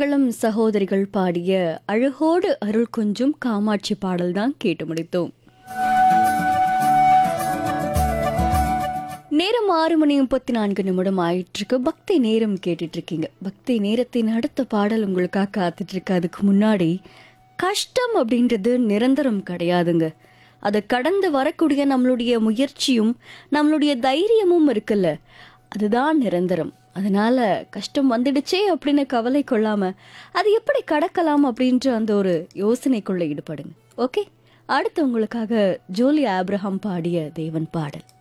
திருமங்கலம் சகோதரிகள் பாடிய அழகோடு அருள் கொஞ்சும் காமாட்சி பாடல் தான் கேட்டு முடித்தோம் நேரம் ஆறு மணி முப்பத்தி நான்கு நிமிடம் ஆயிட்டு இருக்கு பக்தி நேரம் கேட்டுட்டு இருக்கீங்க பக்தி நேரத்தின் அடுத்த பாடல் உங்களுக்காக காத்துட்டு இருக்கு அதுக்கு முன்னாடி கஷ்டம் அப்படின்றது நிரந்தரம் கிடையாதுங்க அதை கடந்து வரக்கூடிய நம்மளுடைய முயற்சியும் நம்மளுடைய தைரியமும் இருக்குல்ல அதுதான் நிரந்தரம் அதனால கஷ்டம் வந்துடுச்சே அப்படின்னு கவலை கொள்ளாம அது எப்படி கடக்கலாம் அப்படின்ற அந்த ஒரு யோசனைக்குள்ள ஈடுபடுங்க ஓகே அடுத்து உங்களுக்காக ஜோலி ஆப்ரஹாம் பாடிய தேவன் பாடல்